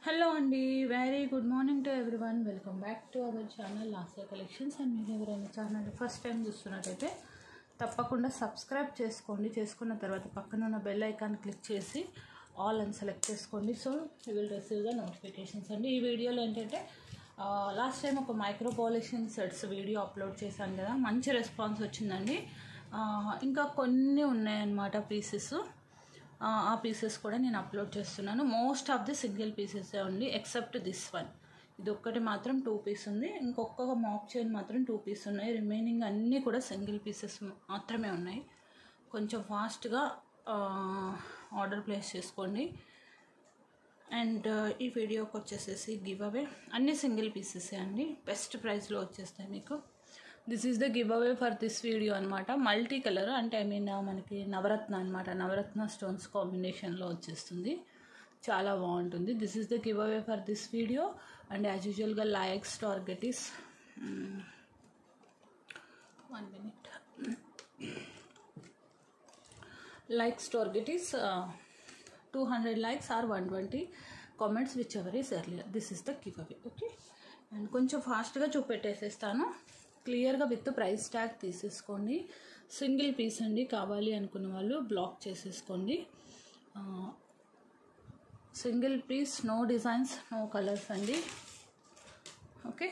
hello అండి very good morning to everyone welcome back to our channel last collections and మీరు ఎవరైనా channel first time చూస్తున్నట్టయితే తప్పకుండా subscribe చేసుకోండి చేసుకున్న తర్వాత పక్కన ఉన్న బెల్ ఐకాన్ క్లిక్ చేసి ఆల్ అని సెలెక్ట్ చేసుకోండి so you will receive the notifications అండి ఈ వీడియోలో ఏంటంటే లాస్ట్ టైం ఒక micro polishing sets video upload చేశాను కదా మంచి రెస్పాన్స్ వచ్చిందండి ఆ, ఇంకా కొన్ని ఉన్నాయన్నమాట పీసెస్ ఆ, ఆ పీసెస్ కూడా నేను అప్లోడ్ చేస్తున్నాను most of the single pieces ఉంది ఎక్సెప్ట్ దిస్ వన్ ఇది ఒక్కటి మాత్రం టూ పీస్ ఉంది ఇంకొక మాక్ చైన్ మాత్రం టూ పీస్ ఉన్నాయి రిమైనింగ్ అన్నీ కూడా సింగిల్ పీసెస్ మాత్రమే ఉన్నాయి కొంచెం ఫాస్ట్గా ఆర్డర్ ప్లేస్ చేసుకోండి అండ్ ఈ వీడియోకి వచ్చేసేసి గివ్ అవే అన్ని సింగిల్ పీసెసే అండి బెస్ట్ ప్రైస్లో వచ్చేస్తాయి మీకు this is the giveaway for this video అనమాట మల్టీ కలర్ అంటే ఐ మీన్ మనకి నవరత్న అనమాట నవరత్న స్టోన్స్ కాంబినేషన్లో వచ్చేస్తుంది చాలా బాగుంటుంది this is the giveaway for this video and as యూజువల్గా likes target is one minute likes target is uh, 200 likes or 120 comments whichever is earlier this is the giveaway okay and కొంచెం ఫాస్ట్గా చూపెట్టేసేస్తాను క్లియర్గా with price tag తీసేసుకోండి single piece అండి కావాలి అనుకున్న వాళ్ళు బ్లాక్ చేసేసుకోండి single piece no designs no colours అండి okay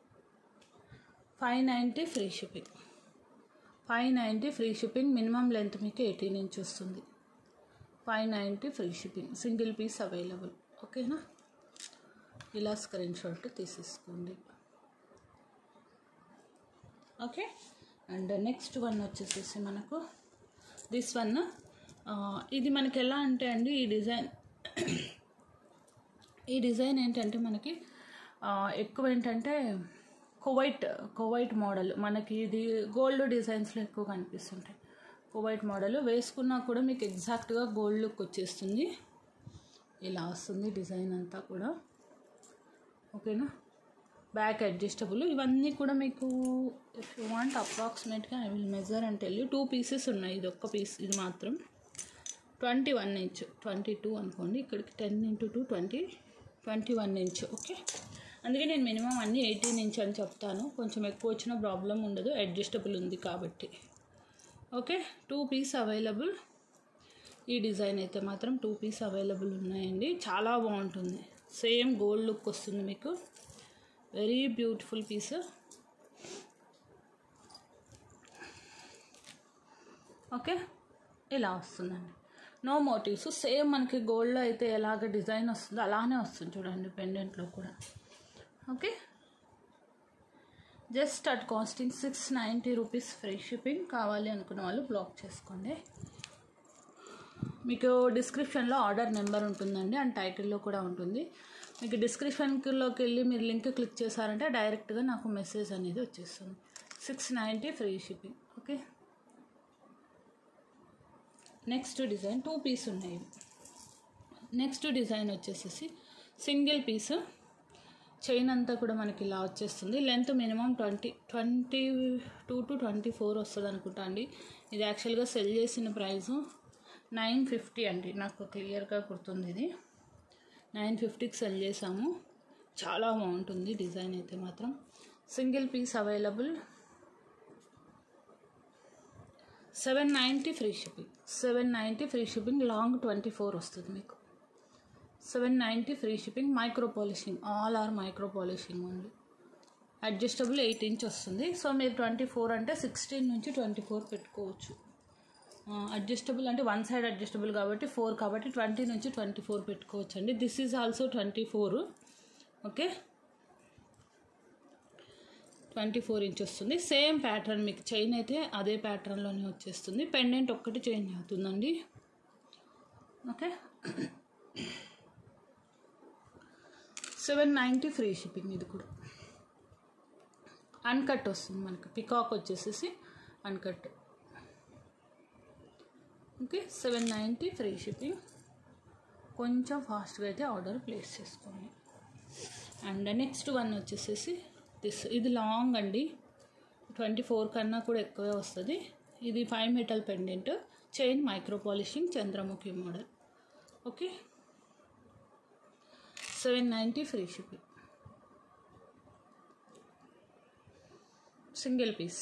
five ninety free shipping five ninety free shipping minimum length మీకు ఎయిటీన్ ఇంచ్ వస్తుంది five ninety free shipping single piece available ఓకేనా ఇలా స్క్రీన్ షాట్ తీసేసుకోండి ఓకే అండ్ నెక్స్ట్ వన్ వచ్చేసేసి మనకు this one ఇది మనకి ఎలా అంటే అండి ఈ డిజైన్ ఈ డిజైన్ ఏంటంటే మనకి ఆ, ఎక్కువ ఏంటంటే కువైట్ కువైట్ మోడల్ మనకి ఇది గోల్డ్ డిజైన్స్లో ఎక్కువ కనిపిస్తుంటాయి కువైట్ మోడల్ వేసుకున్నా కూడా మీకు ఎగ్జాక్ట్గా గోల్డ్ లుక్ వచ్చేస్తుంది ఇలా వస్తుంది డిజైన్ అంతా కూడా ఓకేనా బ్యాక్ అడ్జస్టబుల్ ఇవన్నీ కూడా మీకు ఇఫ్ యూ వాంట్ అప్రాక్సిమేట్గా I will measure and tell two pieces ఉన్నాయి ఇది ఒక్క పీస్ ఇది మాత్రం twenty one inch twenty two అనుకోండి ఇక్కడికి ten into two twenty twenty one inch okay అందుకే నేను మినిమం అన్నీ ఎయిటీన్ ఇంచ్ అని చెప్తాను కొంచెం ఎక్కువ వచ్చిన ప్రాబ్లం ఉండదు అడ్జస్టబుల్ ఉంది కాబట్టి ఓకే టూ పీస్ అవైలబుల్ ఈ డిజైన్ అయితే మాత్రం టూ పీస్ అవైలబుల్ ఉన్నాయండి చాలా బాగుంటుంది సేమ్ గోల్డ్ లుక్ వస్తుంది మీకు వెరీ బ్యూటిఫుల్ పీస్ ఓకే ఇలా వస్తుందండి నో మోటివ్స్ సేమ్ మనకి గోల్డ్లో అయితే ఎలాగ డిజైన్ వస్తుందో అలానే వస్తుంది చూడండి పెండెంట్లో కూడా okay just at costing six ninety rupees free shipping కావాలి అనుకున్న వాళ్ళు బ్లాక్ చేసుకోండి మీకు డిస్క్రిప్షన్లో ఆర్డర్ నెంబర్ ఉంటుందండి అండ్ టైటిల్లో కూడా ఉంటుంది మీకు డిస్క్రిప్షన్లోకి వెళ్ళి మీరు లింక్ క్లిక్ చేశారంటే డైరెక్ట్గా నాకు మెసేజ్ అనేది వచ్చేస్తుంది six ninety free shipping okay next design two piece ఉన్నాయి నెక్స్ట్ డిజైన్ వచ్చేసేసి సింగిల్ పీస్ చైన్ అంతా కూడా మనకి ఇలా వచ్చేస్తుంది length minimum twenty twenty two to twenty four వస్తుంది అనుకుంటా అండి ఇది యాక్చువల్గా సెల్ చేసిన ప్రైస్ నైన్ ఫిఫ్టీ అండి నాకు క్లియర్గా గుర్తుంది ఇది నైన్ ఫిఫ్టీకి సెల్ చేసాము చాలా బాగుంటుంది డిజైన్ అయితే మాత్రం single piece available seven ninety free shipping seven ninety free shipping long twenty four వస్తుంది మీకు seven ninety free shipping micro polishing all are micro polishing only adjustable eight inch వస్తుంది so మీరు twenty four అంటే sixteen నుంచి twenty four పెట్టుకోవచ్చు adjustable అంటే one side adjustable కాబట్టి four కాబట్టి ట్వంటీ నుంచి ట్వంటీ ఫోర్ పెట్టుకోవచ్చు అండి this is also twenty four okay twenty four inch వస్తుంది సేమ్ ప్యాటర్న్ మీకు చైన్ అయితే అదే ప్యాటర్న్లోనే వచ్చేస్తుంది పెండెంట్ ఒక్కటి చేంజ్ అవుతుందండి okay seven ninety free shipping ఇది కూడా అన్కట్ వస్తుంది మనకి పికాక్ వచ్చేసేసి uncut okay seven ninety free shipping కొంచెం ఫాస్ట్గా అయితే ఆర్డర్ ప్లేస్ చేసుకోండి అండ్ నెక్స్ట్ వన్ వచ్చేసేసి దిస్ ఇది లాంగ్ అండి ట్వంటీ ఫోర్ కన్నా కూడా ఎక్కువే వస్తుంది ఇది five metal pendant chain micro polishing Chandramukhi model okay seven ninety free shipping single piece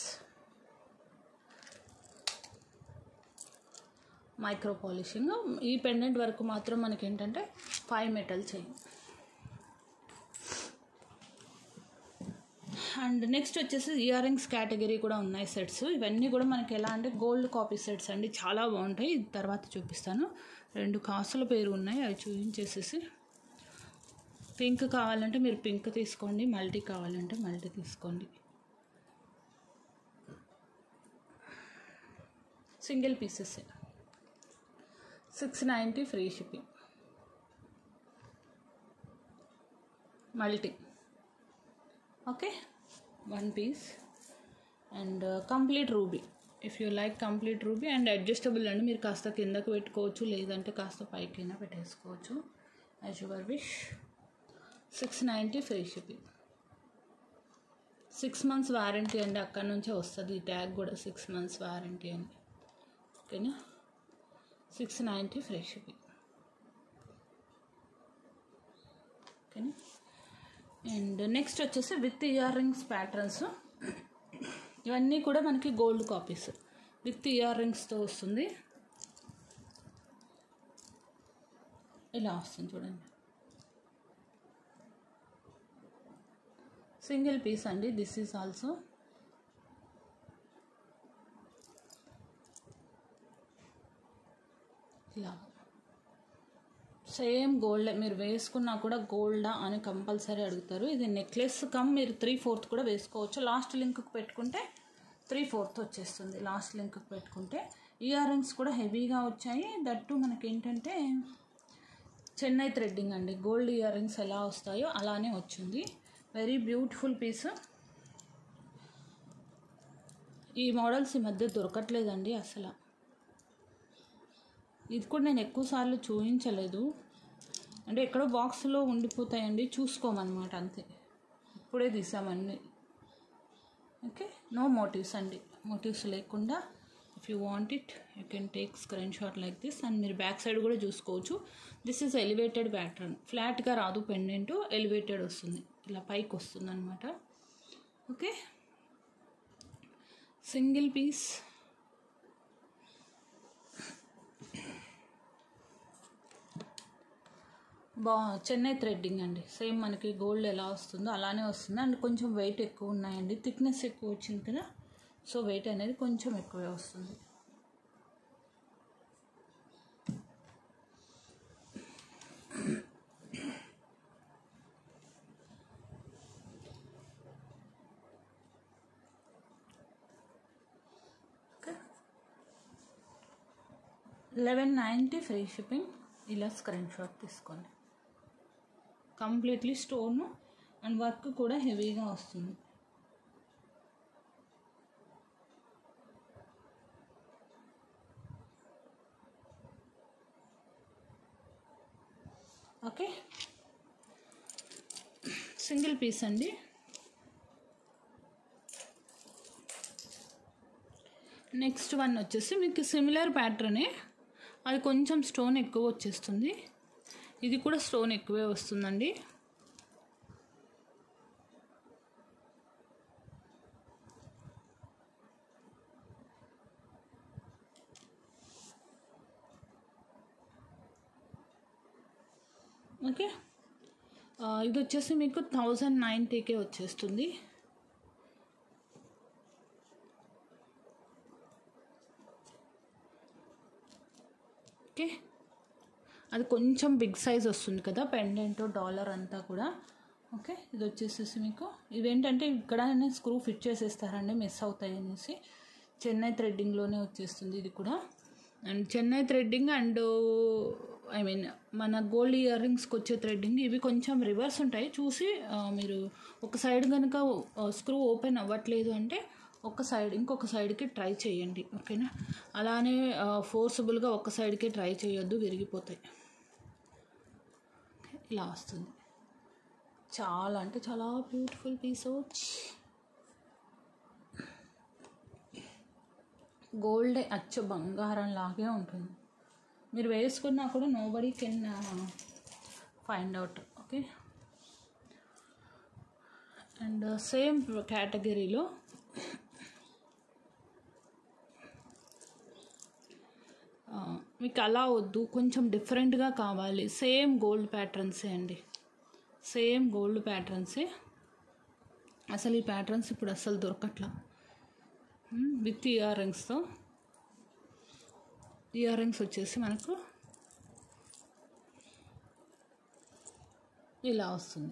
micro polishing ఈ పెండెంట్ వరకు మాత్రం మనకి ఏంటంటే five metal chain and next వచ్చేసి ఇయర్ రింగ్స్ కేటగిరీ కూడా ఉన్నాయి సెట్స్ ఇవన్నీ కూడా మనకి ఎలా అంటే గోల్డ్ కాపీ సెట్స్ అండి చాలా బాగుంటాయి ఇది తర్వాత చూపిస్తాను రెండు కాసుల పేరు ఉన్నాయి అవి చూపించేసేసి పింక్ కావాలంటే మీరు పింక్ తీసుకోండి మల్టీ కావాలంటే మల్టీ తీసుకోండి single pieces six ninety free shipping multi okay one piece and complete ruby if you like complete ruby and adjustable అండి మీరు కాస్త కిందకు పెట్టుకోవచ్చు లేదంటే కాస్త పైకైనా పెట్టేసుకోవచ్చు as your wish six ninety free shipping six months warranty అండి అక్కడ నుంచే వస్తుంది ఈ ట్యాగ్ కూడా సిక్స్ మంత్స్ వారంటీ అని ఓకేనా సిక్స్ నైంటీ ఫ్రీ షిప్పింగ్ ఓకేనా అండ్ నెక్స్ట్ వచ్చేసి విత్ ఇయర్ రింగ్స్ ప్యాటర్న్స్ ఇవన్నీ కూడా మనకి గోల్డ్ కాపీస్ విత్ ఇయర్ రింగ్స్తో వస్తుంది ఇలా వస్తుంది చూడండి సింగిల్ పీస్ అండి దిస్ ఈజ్ ఆల్సో ఇలా సేమ్ గోల్డ్ మీరు వేసుకున్నా కూడా గోల్డా అని కంపల్సరీ అడుగుతారు ఇది నెక్లెస్ కమ్ మీరు త్రీ ఫోర్త్ కూడా వేసుకోవచ్చు లాస్ట్ లింక్కి పెట్టుకుంటే త్రీ ఫోర్త్ వచ్చేస్తుంది లాస్ట్ లింక్కి పెట్టుకుంటే ఇయర్ రింగ్స్ కూడా హెవీగా వచ్చాయి దట్టు మనకి ఏంటంటే చెన్నై థ్రెడ్డింగ్ అండి గోల్డ్ ఇయర్ రింగ్స్ ఎలా వస్తాయో అలానే వచ్చింది వెరీ బ్యూటిఫుల్ పీస్ ఈ మోడల్స్ ఈ మధ్య దొరకట్లేదండి అసలు ఇది కూడా నేను ఎక్కువ సార్లు చూపించలేదు అంటే ఎక్కడో బాక్స్లో ఉండిపోతాయండి చూసుకోమన్నమాట అంతే ఇప్పుడే తీసామన్నీ ఓకే నో మోటివ్స్ అండి మోటివ్స్ లేకుండా if you want it you can take screenshot like this and మీరు బ్యాక్ సైడ్ కూడా చూసుకోవచ్చు దిస్ ఈజ్ ఎలివేటెడ్ ప్యాటర్న్ ఫ్లాట్గా రాదు పెండెంట్ ఎలివేటెడ్ వస్తుంది ఇలా పైకి వస్తుంది అనమాట ఓకే సింగిల్ పీస్ బా చెన్నై థ్రెడ్డింగ్ అండి సేమ్ మనకి గోల్డ్ ఎలా వస్తుందో అలానే వస్తుంది అండ్ కొంచెం వెయిట్ ఎక్కువ ఉన్నాయండి థిక్నెస్ ఎక్కువ వచ్చింది కదా సో వెయిట్ అనేది కొంచెం ఎక్కువే వస్తుంది లెవెన్ నైంటీ ఫ్రీ షిప్పింగ్ ఇలా స్క్రీన్ షాట్ తీసుకోండి కంప్లీట్లీ స్టోన్ అండ్ వర్క్ కూడా హెవీగా వస్తుంది ఓకే సింగిల్ పీస్ అండి నెక్స్ట్ వన్ వచ్చేసి మీకు సిమిలర్ ప్యాటర్నే అది కొంచెం స్టోన్ ఎక్కువ వచ్చేస్తుంది ఇది కూడా స్టోన్ ఎక్కువే వస్తుందండి ఓకే ఆ, ఇది వచ్చేసి మీకు థౌజండ్ నైంటీకే వచ్చేస్తుంది ఓకే అది కొంచెం బిగ్ సైజ్ వస్తుంది కదా పెండెంట్ డాలర్ అంతా కూడా ఓకే ఇది వచ్చేసేసి మీకు ఇవేంటంటే ఇక్కడ స్క్రూ ఫిట్ చేసేస్తారండి మిస్ అవుతాయి అనేసి చెన్నై థ్రెడ్డింగ్లోనే వచ్చేస్తుంది ఇది కూడా and Chennai threading and I mean మన గోల్డ్ ఇయర్ రింగ్స్కి వచ్చే థ్రెడ్డింగ్ ఇవి కొంచెం రివర్స్ ఉంటాయి చూసి ఆ, మీరు ఒక సైడ్ కనుక స్క్రూ ఓపెన్ అవ్వట్లేదు అంటే ఒక సైడ్ ఇంకొక సైడ్కి ట్రై చేయండి ఓకేనా అలానే ఫోర్సబుల్గా ఒక సైడ్కి ట్రై చేయొద్దు విరిగిపోతాయి ఓకే, ఇలా వస్తుంది చాలా అంటే చాలా బ్యూటిఫుల్ పీస్ గోల్డ్ అచ్చ బంగారం లాగే ఉంటుంది మీరు వేసుకున్నా కూడా nobody can find out okay and same కేటగిరీలో ఆ, మీకు అలా వద్దు కొంచెం డిఫరెంట్గా కావాలి సేమ్ గోల్డ్ ప్యాటర్న్సే అండి సేమ్ గోల్డ్ ప్యాటర్న్సే అసలు ఈ ప్యాటర్న్స్ ఇప్పుడు అసలు దొరకట్లా విత్ ఇయర్ రింగ్స్తో ఇయర్ రింగ్స్ వచ్చేసి మనకు ఇలా వస్తుంది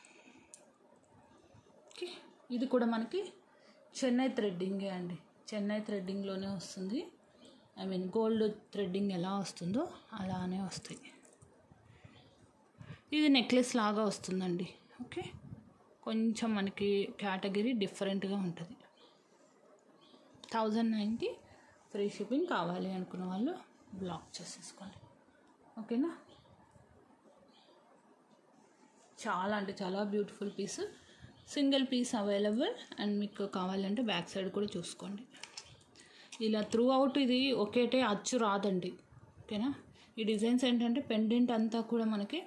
ఓకే ఇది కూడా మనకి చెన్నై థ్రెడ్డింగే అండి చెన్నై థ్రెడ్డింగ్లోనే వస్తుంది ఐ మీన్ గోల్డ్ థ్రెడ్డింగ్ ఎలా వస్తుందో అలానే వస్తాయి ఇది నెక్లెస్ లాగా వస్తుందండి ఓకే కొంచెం మనకి కేటగిరీ డిఫరెంట్గా ఉంటుంది థౌజండ్ నైంటీ ఫ్రీ షిప్పింగ్ కావాలి అనుకున్న వాళ్ళు బ్లాక్ చేసేసుకోండి ఓకేనా చాలా అంటే చాలా beautiful piece single piece available and మీకు కావాలంటే బ్యాక్ సైడ్ కూడా చూసుకోండి ఇలా త్రూ అవుట్ ఇది ఒకేటే అచ్చు రాదండి ఓకేనా ఈ డిజైన్స్ ఏంటంటే పెండెంట్ అంతా కూడా మనకి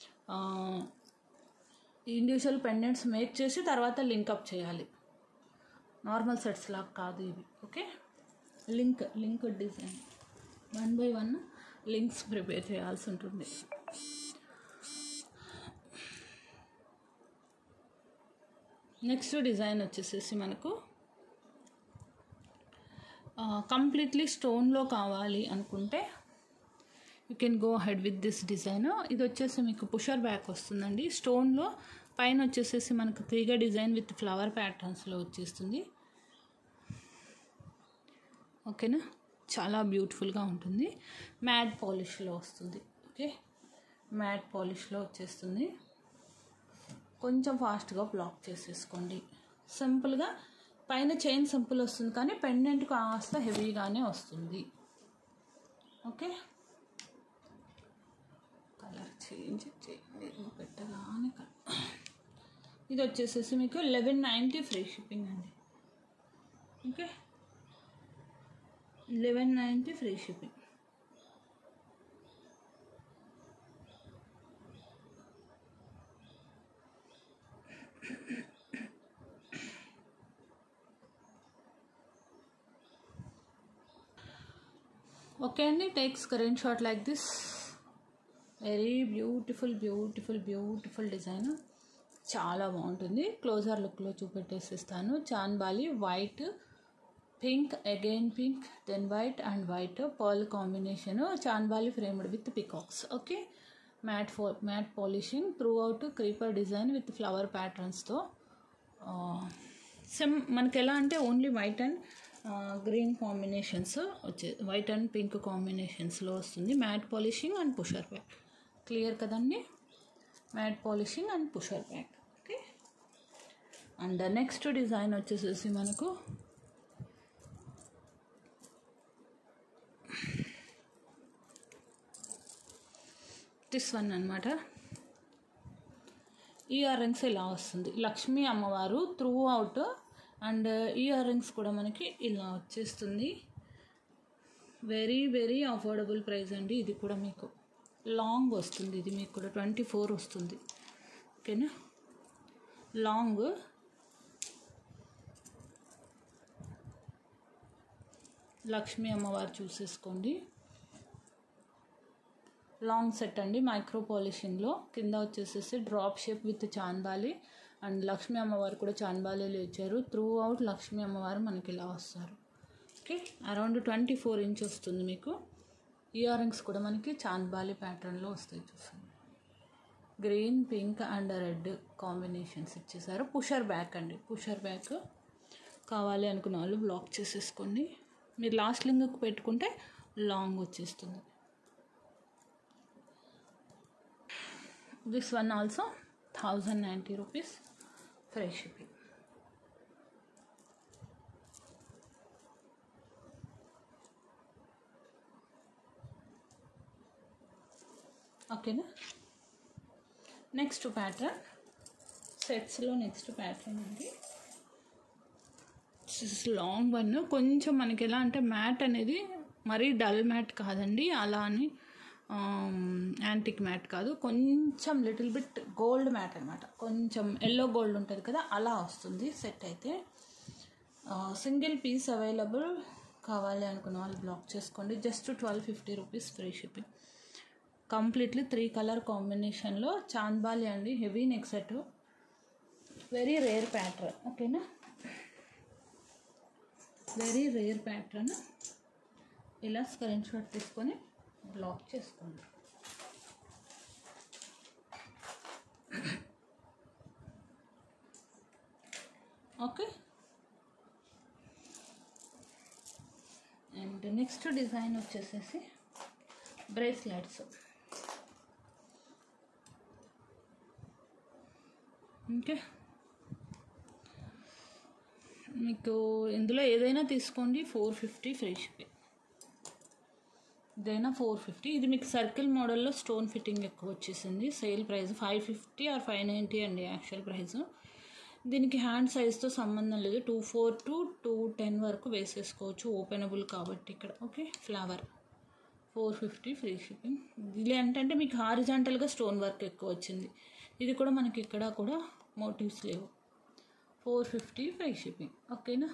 ఇండివిజువల్ పెండెంట్స్ మేక్ చేసి తర్వాత లింకప్ చేయాలి నార్మల్ సెట్స్ లాగా కాదు ఇవి okay link link design one by one links prepare చేయాల్సి ఉంటుంది నెక్స్ట్ డిజైన్ వచ్చేసేసి మనకు కంప్లీట్లీ స్టోన్లో కావాలి అనుకుంటే you can go ahead with this design ఇది వచ్చేసి మీకు పుషర్ బ్యాక్ వస్తుందండి స్టోన్లో పైన వచ్చేసేసి మనకు తీగ డిజైన్ విత్ ఫ్లవర్ ప్యాటర్న్స్లో వచ్చేస్తుంది ఓకేనా చాలా బ్యూటిఫుల్గా ఉంటుంది మ్యాట్ పాలిష్లో వస్తుంది ఓకే మ్యాట్ పాలిష్లో వచ్చేస్తుంది కొంచెం ఫాస్ట్గా బ్లాక్ చేసేసుకోండి సింపుల్గా పైన చైన్ సింపుల్ వస్తుంది కానీ పెండెంట్ కాస్త హెవీగానే వస్తుంది ఓకే కలర్ చేంజ్ చేయండి పెట్టగానే కలర్ ఇది వచ్చేసేసి మీకు లెవెన్ నైంటీ ఫ్రీ షిప్పింగ్ అండి okay eleven ninety free shipping okay అండి take screenshot like this very beautiful beautiful beautiful design చాలా బాగుంటుంది క్లోజర్ లుక్లో చూపెట్టేసిస్తాను chandbali white pink again pink then white and white pearl combination chandbali framed with peacocks okay matte ఫో matte polishing throughout creeper design with flower ప్యాటర్న్స్తో same మనకి ఎలా అంటే only white and green combinations వచ్చే వైట్ అండ్ పింక్ కాంబినేషన్స్లో వస్తుంది matte polishing and pusher back clear కదండి matte polishing and pusher back okay and next design వచ్చేసేసి మనకు దిస్ వన్ అనమాట ఇయర్ రింగ్స్ ఇలా వస్తుంది లక్ష్మీ అమ్మవారు throughout and earrings కూడా మనకి ఇలా వచ్చేస్తుంది వెరీ వెరీ అఫోర్డబుల్ ప్రైస్ అండి ఇది కూడా మీకు లాంగ్ వస్తుంది ఇది మీకు కూడా ట్వంటీ ఫోర్ వస్తుంది ఓకేనా లాంగ్ లక్ష్మీ అమ్మవారు చూసేసుకోండి లాంగ్ సెట్ అండి మైక్రో పాలిషింగ్లో కింద వచ్చేసేసి drop shape with chandbali and Lakshmi అమ్మవారు కూడా చాన్బాలీలో ఇచ్చారు త్రూ అవుట్ లక్ష్మీ అమ్మవారు మనకి ఇలా వస్తారు okay around twenty four inch వస్తుంది మీకు ఇయర్ రింగ్స్ కూడా మనకి చాన్బాలి ప్యాటర్న్లో వస్తాయి చూస్తుంది green pink and red combinations ఇచ్చేసారు పుషర్ బ్యాక్ అండి పుషర్ బ్యాక్ కావాలి అనుకున్న వాళ్ళు బ్లాక్ చేసేసుకోండి మీరు లాస్ట్ లింక్ పెట్టుకుంటే లాంగ్ వచ్చేస్తుంది this one also thousand ninety rupees free shipping ఓకేనా నెక్స్ట్ ప్యాటర్న్ సెట్స్లో నెక్స్ట్ ప్యాటర్న్ అండి లాంగ్ వన్ కొంచెం మనకి ఎలా అంటే మ్యాట్ అనేది మరీ డల్ మ్యాట్ కాదండి అలా అని యాంటిక్ మ్యాట్ కాదు కొంచెం లిటిల్ బిట్ గోల్డ్ మ్యాట్ అనమాట కొంచెం ఎల్లో గోల్డ్ ఉంటుంది కదా అలా వస్తుంది సెట్ అయితే సింగిల్ పీస్ అవైలబుల్ కావాలి అనుకున్న వాళ్ళు బ్లాక్ చేసుకోండి just twelve fifty rupees free shipping completely three colour కాంబినేషన్లో చాంద్బాలి అండి heavy neck set very rare pattern ఓకేనా వెరీ రేర్ ప్యాటర్న్ ఇలా స్క్రీన్ షాట్ తీసుకొని బ్లాక్ చేసుకోండి ఓకే అండ్ నెక్స్ట్ డిజైన్ వచ్చేసేసి బ్రేస్లెట్స్ ఓకే మీకు ఇందులో ఏదైనా తీసుకోండి ఫోర్ ఫిఫ్టీ ఫ్రీ షిప్పింగ్ ఇదైనా ఫోర్ ఫిఫ్టీ ఇది మీకు సర్కిల్ మోడల్లో స్టోన్ ఫిట్టింగ్ ఎక్కువ వచ్చేసింది sale price five fifty or five ninety అండి యాక్చువల్ ప్రైస్ దీనికి హ్యాండ్ సైజ్తో సంబంధం లేదు two four to two ten వరకు వేసేసుకోవచ్చు ఓపెనబుల్ కాబట్టి ఇక్కడ okay flower four fifty free shipping ఇది ఏంటంటే మీకు హారిజాంటల్గా స్టోన్ వర్క్ ఎక్కువ వచ్చింది ఇది కూడా మనకి ఇక్కడ కూడా మోటివ్స్ లేవు ఫోర్ ఫిఫ్టీ ఫ్రీ షిప్పింగ్ ఓకేనా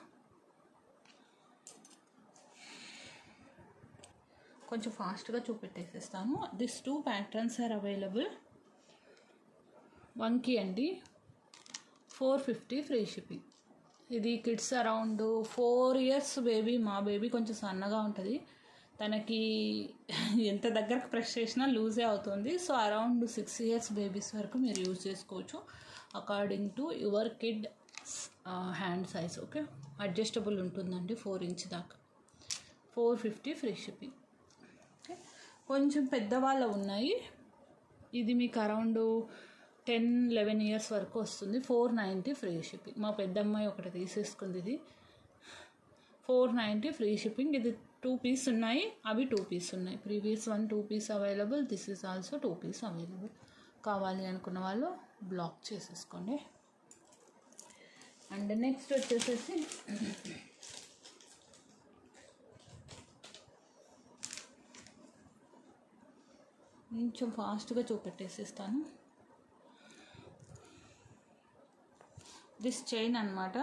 కొంచెం ఫాస్ట్గా చూపెట్టేసేస్తాను this two patterns are available వన్కి అండి ఫోర్ ఫిఫ్టీ ఫ్రీ షిప్పింగ్ ఇది kids around four years baby మా బేబీ కొంచెం సన్నగా ఉంటుంది తనకి ఎంత దగ్గరకు ప్రెస్ చేసినా లూజే అవుతుంది so around six years babies వరకు మీరు యూజ్ చేసుకోవచ్చు according to your kid hand size okay adjustable ఉంటుందండి ఫోర్ ఇంచ్ దాకా four fifty free shipping okay కొంచెం పెద్దవాళ్ళ ఉన్నాయి ఇది మీకు అరౌండ్ టెన్ లెవెన్ ఇయర్స్ వరకు వస్తుంది ఫోర్ నైంటీ ఫ్రీ షిప్పింగ్ మా పెద్దమ్మాయి ఒకటి తీసేసుకుంది ఇది ఫోర్ నైంటీ ఫ్రీ షిప్పింగ్ ఇది టూ పీస్ ఉన్నాయి అవి టూ పీస్ ఉన్నాయి previous one two piece available this is also two piece available కావాలి అనుకున్న వాళ్ళు బ్లాక్ చేసేసుకోండి అండ్ నెక్స్ట్ వచ్చేసేసి కొంచెం ఫాస్ట్గా చూపెట్టేసిస్తాను దిస్ చైన్ అనమాట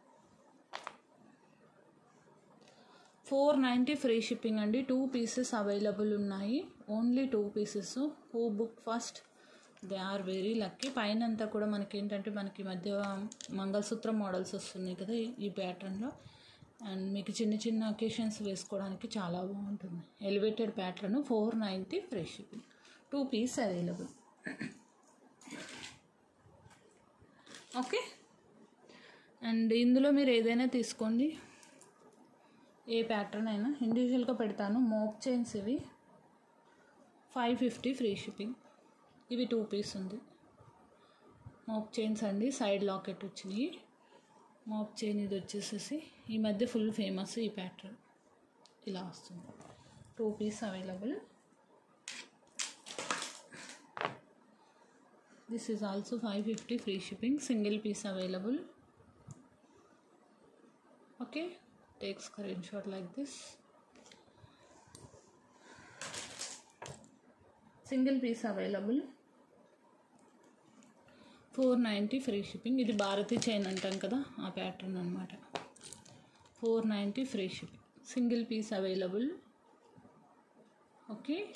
ఫోర్ నైంటీ ఫ్రీ షిప్పింగ్ అండి టూ పీసెస్ అవైలబుల్ ఉన్నాయి only two pieces who book first they are very lucky పైన అంతా కూడా మనకి ఏంటంటే మనకి ఈ మధ్య మంగళసూత్రం మోడల్స్ వస్తున్నాయి కదా ఈ- ఈ ప్యాటర్న్లో అండ్ మీకు చిన్న చిన్న అకేషన్స్ వేసుకోవడానికి చాలా బాగుంటుంది elevated pattern four ninety free shipping two piece available okay and ఇందులో మీరు ఏదైనా తీసుకోండి ఏ ప్యాటర్న్ అయినా ఇండివిజువల్గా పెడతాను మోక్ చైన్స్ ఇవి ఫైవ్ ఫిఫ్టీ ఫ్రీ షిప్పింగ్ ఇవి టూ పీస్ ఉంది మోక్ చైన్స్ అండి సైడ్ లాకెట్ వచ్చినాయి మోక్ చైన్ ఇది వచ్చేసేసి ఈ మధ్య ఫుల్ ఫేమస్ ఈ ప్యాటర్న్ ఇలా వస్తుంది two piece available this is also five fifty free shipping single piece available okay take screenshot like this single piece available four ninety free shipping ఇది భారతీ చైన్ అంటాం కదా ఆ ప్యాటర్న్ అనమాట four ninety free shipping single piece available okay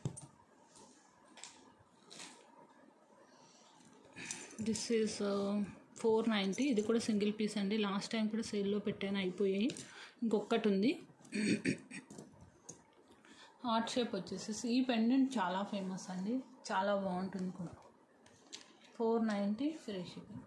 this is four ninety ఇది కూడా single piece అండి last time కూడా సేల్లో పెట్టాను అయిపోయాయి ఇంకొకటి ఉంది హార్ట్ షేప్ వచ్చేసి ఈ పెండెంట్ చాలా ఫేమస్ అండి చాలా బాగుంటుంది కూడా four ninety free shipping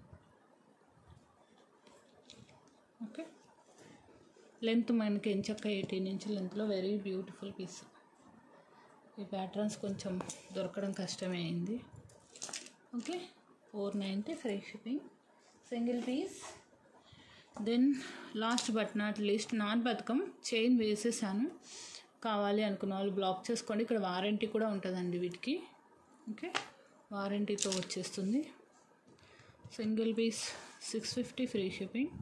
okay length మనకి ఎంచక్క ఎయిటీన్ ఇంచ్ లెంత్లో వెరీ బ్యూటిఫుల్ పీస్ ఈ ప్యాటర్న్స్ కొంచెం దొరకడం కష్టమే అయింది okay four ninety free shipping single piece then last but not least నాన్ బతుకం చైన్ వేసేసాను కావాలి అనుకున్న వాళ్ళు బ్లాక్ చేసుకోండి ఇక్కడ వారంటీ కూడా ఉంటుందండి వీటికి ఓకే వారంటీతో వచ్చేస్తుంది single piece six fifty free shipping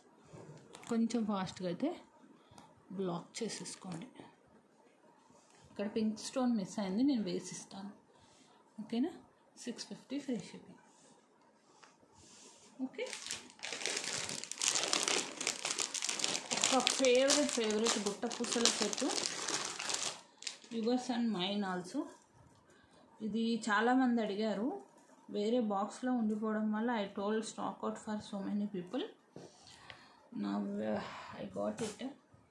కొంచెం ఫాస్ట్గా అయితే బ్లాక్ చేసేసుకోండి ఇక్కడ పింక్ స్టోన్ మిస్ అయింది నేను వేసిస్తాను ఓకేనా six fifty free shipping okay ఒక ఫేవరెట్ ఫేవరెట్ గుట్ట పూసల set yours and mine also ఇది చాలామంది అడిగారు వేరే బాక్స్లో ఉండిపోవడం వల్ల I told stock out for so many people నా ఐ గాట్ ఇట్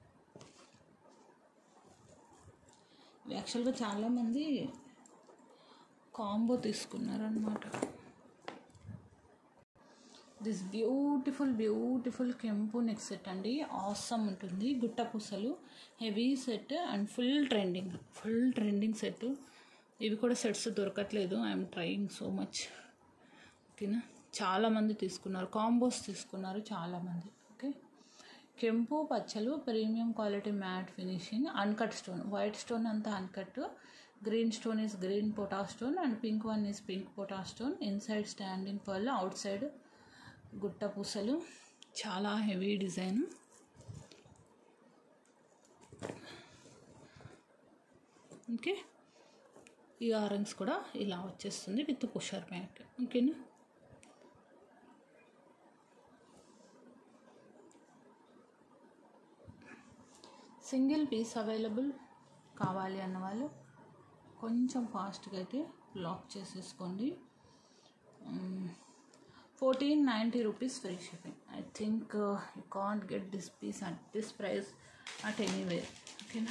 యాక్చువల్గా చాలామంది కాంబో తీసుకున్నారనమాట దిస్ బ్యూటిఫుల్ బ్యూటిఫుల్ కెంపు నెక్ సెట్ అండి ఆసమ్ ఉంటుంది గుట్ట పూసలు heavy set and full trending full trending set ఇవి కూడా సెట్స్ దొరకట్లేదు ఐఎమ్ ట్రయింగ్ సో మచ్ ఓకేనా చాలామంది తీసుకున్నారు కాంబోస్ తీసుకున్నారు చాలామంది ఓకే కెంపు పచ్చలు premium quality matte finishing uncut stone white stone అంతా uncut green stone is green పొటా stone and pink one is pink పొటా stone inside standing pearl outside గుట్ట పూసలు చాలా హెవీ డిజైన్ ఓకే ఈ ఆరెంజ్ కూడా ఇలా వచ్చేస్తుంది విత్ పుషర్ మ్యాట్ ఓకేనా సింగిల్ పీస్ అవైలబుల్ కావాలి అన్న వాళ్ళు కొంచెం ఫాస్ట్గా అయితే లాక్ చేసేసుకోండి fourteen ninety rupees free shipping I think you can't get this piece at this price at anywhere ఓకేనా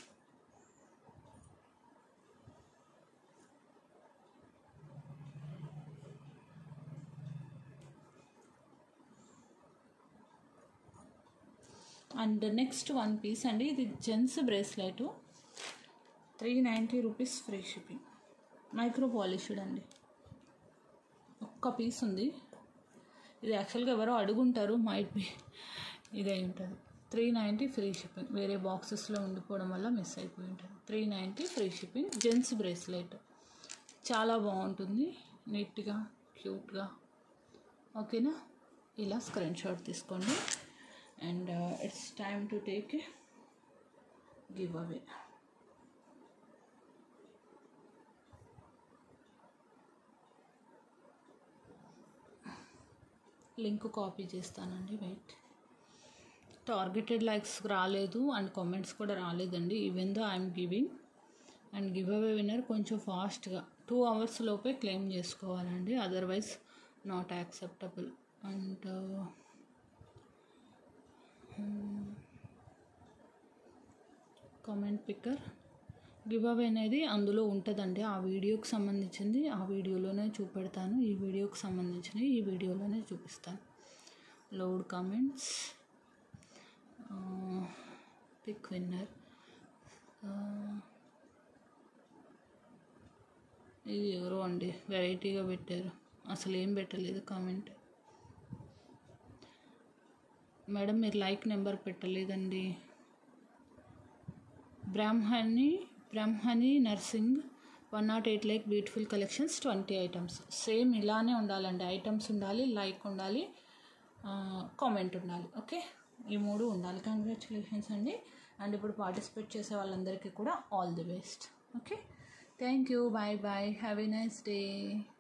అండ్ నెక్స్ట్ వన్ పీస్ అండి ఇది gents bracelet three ninety rupees free shipping micro polished అండి ఒక్క piece ఉంది ఇది యాక్చువల్గా ఎవరో అడుగుంటారు might be ఇది అయి ఉంటుంది త్రీ నైంటీ ఫ్రీ షిప్పింగ్ వేరే బాక్సెస్లో ఉండిపోవడం వల్ల మిస్ అయిపోయి ఉంటుంది three ninety free shipping gents bracelet చాలా బాగుంటుంది నీట్గా క్యూట్గా ఓకేనా ఇలా స్క్రీన్ షాట్ తీసుకోండి and it's time to take giveaway link copy చేస్తానండి వెయిట్ టార్గెటెడ్ లైక్స్ రాలేదు అండ్ కామెంట్స్ కూడా రాలేదండి even though I'm giving and giveaway winner కొంచెం ఫాస్ట్గా టూ అవర్స్ లోపే క్లెయిమ్ చేసుకోవాలండి otherwise not acceptable and comment picker giveaway అనేది అందులో ఉంటుందండి ఆ వీడియోకి సంబంధించింది ఆ వీడియోలోనే చూపెడతాను ఈ వీడియోకి సంబంధించినవి ఈ వీడియోలోనే చూపిస్తాను లోడ్ కామెంట్స్ పిక్ విన్నర్ ఇది ఎవరో అండి వెరైటీగా పెట్టారు అసలు ఏం పెట్టలేదు కామెంట్ మేడం మీరు లైక్ నెంబర్ పెట్టలేదండి Brahmani Brahmani Narsing one not eight like beautiful collections twenty items same ఇలానే ఉండాలండి ఐటమ్స్ ఉండాలి లైక్ ఉండాలి కామెంట్ ఉండాలి ఓకే ఈ మూడు ఉండాలి కంగ్రాచులేషన్స్ అండి అండ్ ఇప్పుడు పార్టిసిపేట్ చేసే వాళ్ళందరికీ కూడా all the best okay thank you bye bye have a nice day